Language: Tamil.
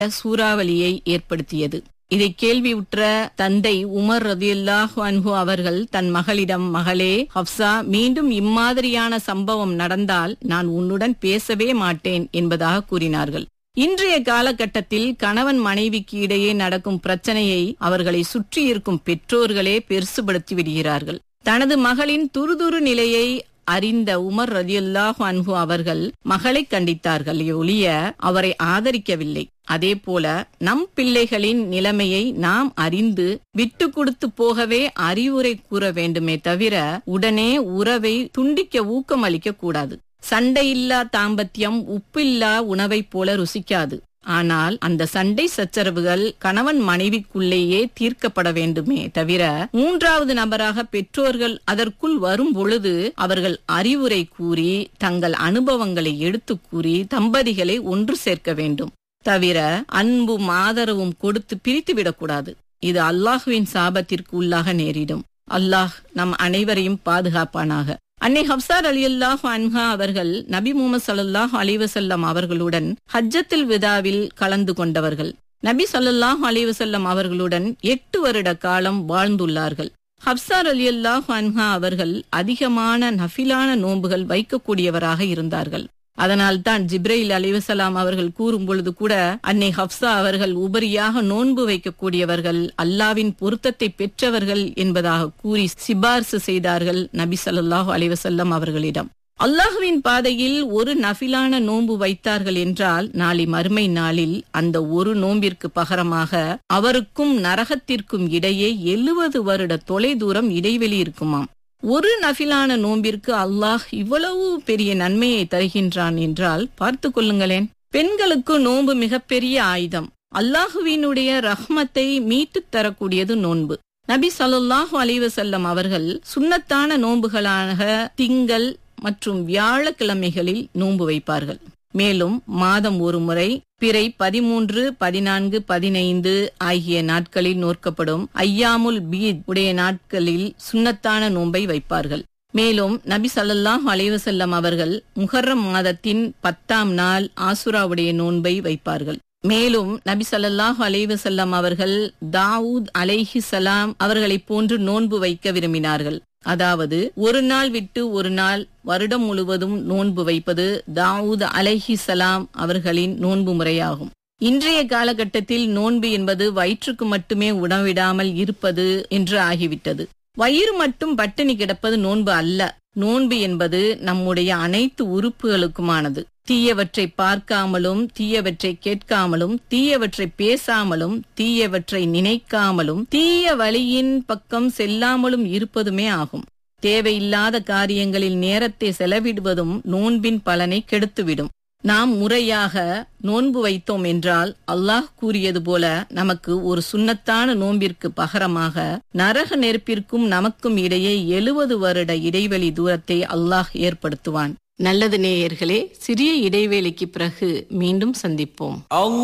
சூறாவளியை ஏற்படுத்தியது இதை கேள்வியுற்ற தந்தை உமர் ரதியுல்லாஹு அன்ஹு அவர்கள் தன் மகளிடம் மகளே ஹப்சா மீண்டும் இம்மாதிரியான சம்பவம் நடந்தால் நான் உன்னுடன் பேசவே மாட்டேன் என்பதாக கூறினார்கள் இன்றைய காலகட்டத்தில் கணவன் மனைவிக்கு இடையே நடக்கும் பிரச்சனையை அவர்களை சுற்றியிருக்கும் பெற்றோர்களே பெருசுபடுத்தி விடுகிறார்கள் தனது மகளின் துருதுரு நிலையை அறிந்த உமர் ரதியுல்லாஹு அன்ஹு அவர்கள் மகளை கண்டித்தார்கள் ஒழிய அவரை ஆதரிக்கவில்லை அதே போல நம் பிள்ளைகளின் நிலைமையை நாம் அறிந்து விட்டு கொடுத்து போகவே அறிவுரை கூற வேண்டுமே தவிர உடனே உறவை துண்டிக்க ஊக்கம் அளிக்க கூடாது சண்டையில்லா தாம்பத்தியம் உப்பில்லா உணவைப் போல ருசிக்காது ஆனால் அந்த சண்டை சச்சரவுகள் கணவன் மனைவிக்குள்ளேயே தீர்க்கப்பட வேண்டுமே தவிர மூன்றாவது நபராக பெற்றோர்கள் அதற்குள் வரும் பொழுது அவர்கள் அறிவுரை கூறி தங்கள் அனுபவங்களை எடுத்து கூறி தம்பதிகளை ஒன்று சேர்க்க வேண்டும் தவிர அன்பும் ஆதரவும் கொடுத்து பிரித்து விடக்கூடாது இது அல்லாஹுவின் சாபத்திற்கு உள்ளாக நேரிடும் அல்லாஹ் நம் அனைவரையும் பாதுகாப்பானாக அன்னை ஹப்சார் அலி அல்லாஹ் அன்ஹா அவர்கள் நபி முகமது சல்லாஹ் அலிவசல்லம் அவர்களுடன் ஹஜ்ஜத்தில் விதாவில் கலந்து கொண்டவர்கள் நபி சல்லாஹ் அலிவசல்லம் அவர்களுடன் எட்டு வருட காலம் வாழ்ந்துள்ளார்கள் ஹப்சார் அலி அல்லாஹ் அன்ஹா அவர்கள் அதிகமான நஃபிலான நோன்புகள் வைக்கக்கூடியவராக இருந்தார்கள் அதனால் தான் ஜிப்ரைல் அலிவசலாம் அவர்கள் கூறும் பொழுது கூட அன்னை ஹப்சா அவர்கள் உபரியாக நோன்பு வைக்கக்கூடியவர்கள் அல்லாவின் பொருத்தத்தை பெற்றவர்கள் என்பதாக கூறி சிபார்சு செய்தார்கள் நபி சல்லாஹூ அலிவசல்லம் அவர்களிடம் அல்லாஹுவின் பாதையில் ஒரு நஃபிலான நோன்பு வைத்தார்கள் என்றால் நாளை மறுமை நாளில் அந்த ஒரு நோம்பிற்கு பகரமாக அவருக்கும் நரகத்திற்கும் இடையே எழுபது வருட தொலை தூரம் இடைவெளி இருக்குமாம் ஒரு நஃபிலான நோம்பிற்கு அல்லாஹ் இவ்வளவு பெரிய நன்மையை தருகின்றான் என்றால் பார்த்து கொள்ளுங்களேன் பெண்களுக்கு நோன்பு மிகப்பெரிய ஆயுதம் அல்லாஹுவினுடைய ரஹ்மத்தை மீட்டுத் தரக்கூடியது நோன்பு நபி சல்லாஹூ அலைவசல்லம் அவர்கள் சுண்ணத்தான நோன்புகளாக திங்கள் மற்றும் வியாழக்கிழமைகளில் நோன்பு வைப்பார்கள் மேலும் மாதம் ஒரு முறை பிறை பதிமூன்று பதினான்கு பதினைந்து ஆகிய நாட்களில் நோக்கப்படும் ஐயாமுல் பீத் உடைய நாட்களில் சுண்ணத்தான நோன்பை வைப்பார்கள் மேலும் நபி சல்லாஹ் அலைவசல்லம் அவர்கள் முஹர்ரம் மாதத்தின் பத்தாம் நாள் ஆசுராவுடைய நோன்பை வைப்பார்கள் மேலும் நபி சல்லாஹ் அலைவசல்லம் அவர்கள் தாவூத் அலைஹி சலாம் அவர்களை போன்று நோன்பு வைக்க விரும்பினார்கள் அதாவது ஒரு நாள் விட்டு ஒரு நாள் வருடம் முழுவதும் நோன்பு வைப்பது தாவூத் அலைஹி சலாம் அவர்களின் நோன்பு முறையாகும் இன்றைய காலகட்டத்தில் நோன்பு என்பது வயிற்றுக்கு மட்டுமே உணவிடாமல் இருப்பது என்று ஆகிவிட்டது வயிறு மட்டும் பட்டினி கிடப்பது நோன்பு அல்ல நோன்பு என்பது நம்முடைய அனைத்து உறுப்புகளுக்குமானது தீயவற்றை பார்க்காமலும் தீயவற்றை கேட்காமலும் தீயவற்றை பேசாமலும் தீயவற்றை நினைக்காமலும் தீய வழியின் பக்கம் செல்லாமலும் இருப்பதுமே ஆகும் தேவையில்லாத காரியங்களில் நேரத்தை செலவிடுவதும் நோன்பின் பலனை கெடுத்துவிடும் நாம் முறையாக நோன்பு வைத்தோம் என்றால் அல்லாஹ் கூறியது போல நமக்கு ஒரு சுண்ணத்தான நோன்பிற்கு பகரமாக நரக நெருப்பிற்கும் நமக்கும் இடையே எழுபது வருட இடைவெளி தூரத்தை அல்லாஹ் ஏற்படுத்துவான் நல்லது நேயர்களே சிறிய இடைவேளைக்கு பிறகு மீண்டும் சந்திப்போம்